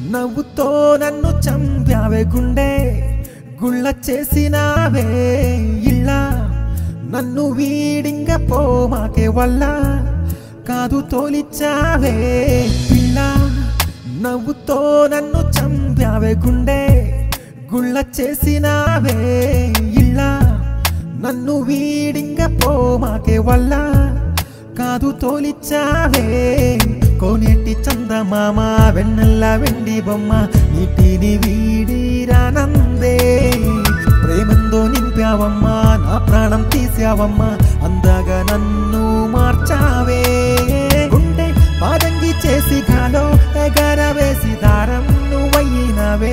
నవ్వుతో నన్ను చంపావే గుండె గుళ్ళ చేసినావే ఇళ్ళ నన్ను వీడింగ పోమాకే వల్ల కాదు తోలిచ్చావే పిల్ల నవ్వుతో నన్ను చంపావే గుండె గుళ్ళ చేసినావే ఇళ్ళ నన్ను వీడింగ పోమాకే వల్ల కాదు తోలిచ్చావే కోనేటి చందమామ వెన్నెల్ల వెండి బొమ్మ నీటిని వీడిరానందే ప్రేమందో నింపావమ్మా నా ప్రాణం తీసావమ్మా అందాగా నన్ను మార్చావే గుండె పాదంగి చేసి గాలో ఎగర వేసి దారం నువ్వయ్యినవే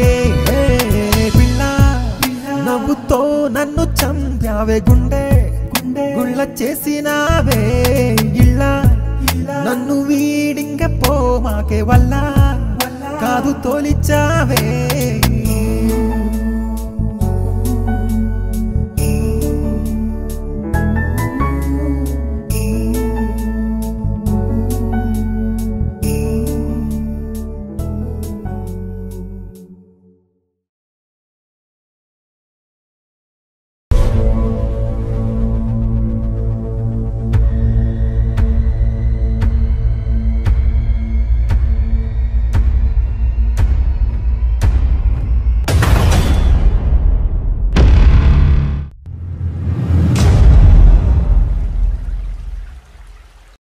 పిల్ల నవ్వుతో నన్ను చంపావే గుండె గుళ్ళ చేసినావే ఇళ్ళ నన్ను వీడింగ పోమాకే వల్ల కాదు తోలిచ్చావే